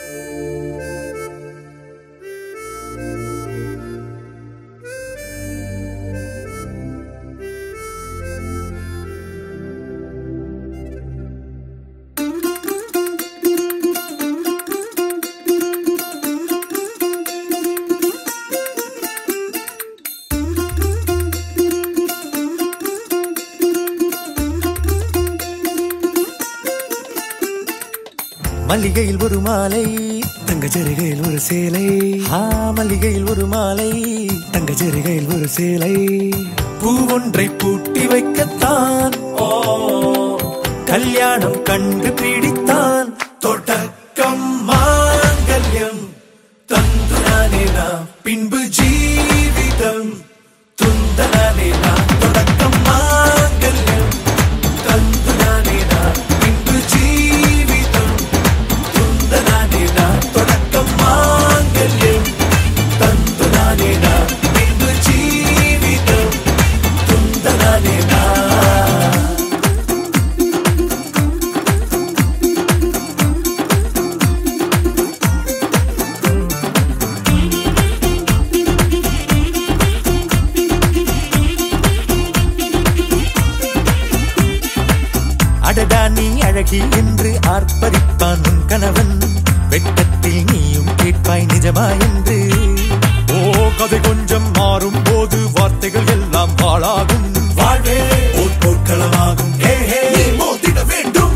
மல்லிகையில் ஒரு மாலை தங்க ஜரிகையில் ஒரு சேலை ஆ மல்லிகையில் ஒரு மாலை தங்க ஜரிகையில் ஒரு சேலை பூ ஒன்றை பூட்டி வைக்கத்தான் ஓ கல்யாணம் கண்டு பிடித்தான் தொடக்கம் மாங்கல்யம் தந்துனானே நாம் பின்பு ஜீவிதம் துந்தனானே நாம் தொடக்கம் மாங்கல்யம் தந்துனானே நாம் பின்பு ஜீவிதம் துந்தனானே நாம் தொடக்கம் மாங்கல்யம் தந்துனானே நாம் பின்பு ஜீவிதம் துந்தனானே நாம் அடடா நீ அழகி என்று ஆர்ப்பரிப்பான் உன் கணவன் வெட்கத்தில் நீயும் கேட்பாய் நிஜமா என்று ஓ கதை கொஞ்சம் மாறும் போது வார்த்தைகள் எல்லாம் பாழாகும் வாழ்வே ஓர் போர்க்களமாகும் ஹே ஹே நீ மோதிட வேண்டும்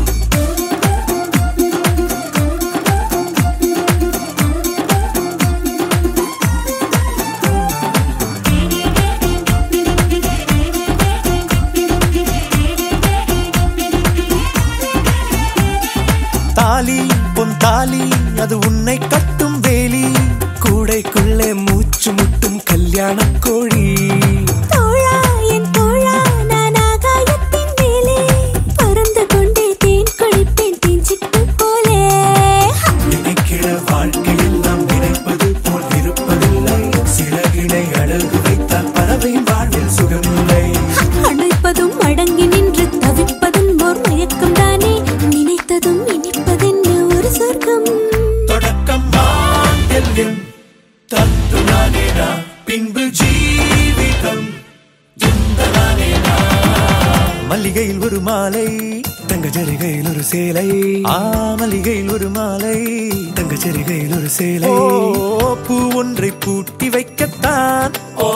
தாலி பொன் தாலி அது உன்னை கட்டும் வேலி கூடைக்குள்ளே மூச்சு முட்டும் கல்யாண கோழி தோழா என் தோழா நான் ஆகாயத்தின் மேலே பறந்து கொண்டே தேன் குடிப்பேன் தேஞ்சிட்டு போலே நினைக்கிற வாழ்க்கையில் நாம் நினைப்பது போல் இருப்பதில்லை சிறகினை அழகு வைத்தால் பறவை வாழ்வில் சுகமில்லை அணைப்பதும் அடங்கி நின்று தவிப்பதும் ஓர் மயக்கம் தானே நினைத்ததும் இனிப்பதென்ன ஒரு சொர்க்கம் தொடக்கம் மாங்கல்யம் தத்து நானேனா பின்பு ஜீவிதம் துந்தனானேனா மல்லிகையில் ஒரு மாலை தங்க ஜரிகையில் ஒரு சேலை ஆ மல்லிகையில் ஒரு மாலை தங்க ஜரிகையில் ஒரு சேலை ஓ பூ ஒன்றை பூட்டி வைக்கத்தான் ஓ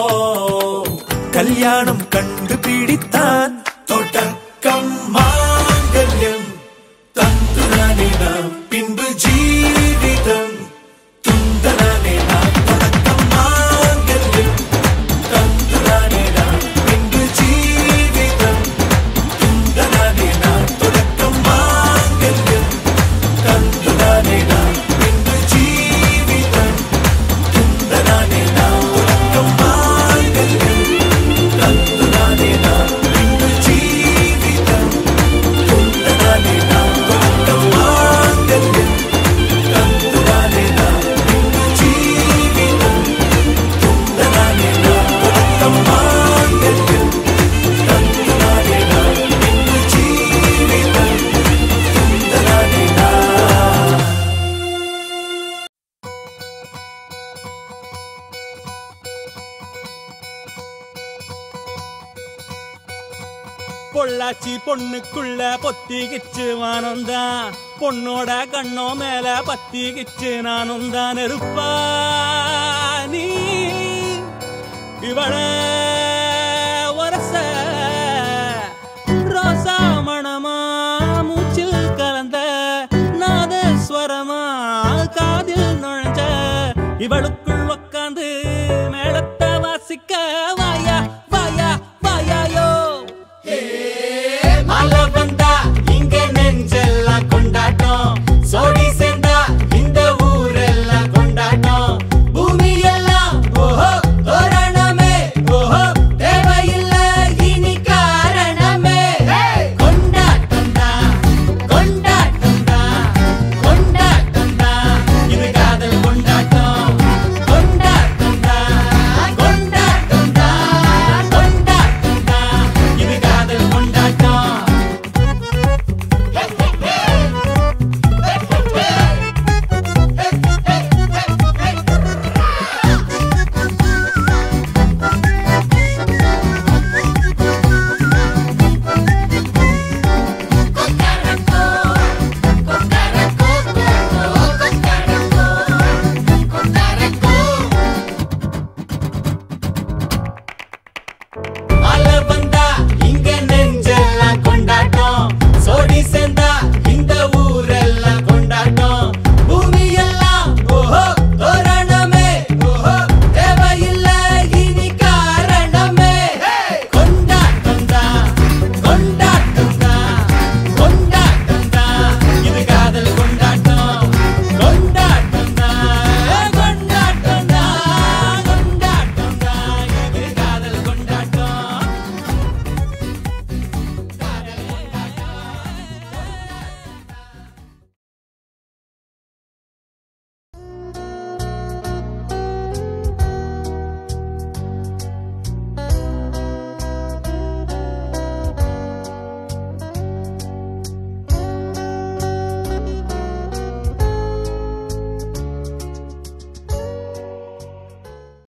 கல்யாணம் கண்டு பிடித்தான் தொடக்கம் மாங்கல்யம் தந்து நானே நாம் பின்பு ஜீவிதம் துந்தனானே நாம் தொடக்கம் மாங்கல்யம் தந்து நானே நாம் பின்பு ஜீவிதம் துந்தனானே நாம் தொடக்கம் மாங்கல்யம் தந்து நானே நாம் பின்பு ஜீவிதம் துந்தனானே நாம் தொடக்கம் மாங்கல்யம் தந்து நானே நாம் பின்பு ஜீவிதம் துந்தனானே நாம் தொடக்கம் மாங்கல்யம் தந்து நானே நாம் பின்பு ஜீவிதம் துந்தனானே நாம் தொடக்கம் மாங்கல்யம் தந்து நானே நாம் பின்பு ஜீவிதம் துந்தனானே நாம் பொள்ளாச்சி பொண்ணுக்குள்ள பொத்திக்கிச்சு வானந்தான் பொண்ணோட கண்ணோ மேல பத்திக்கிச்சு நானும் தான் நெருப்பா நீ இவள வரச ரோசா மணமா மூச்சில் கலந்த நாதஸ்வரமா காதில் நுழைஞ்ச இவளுக்குள்ள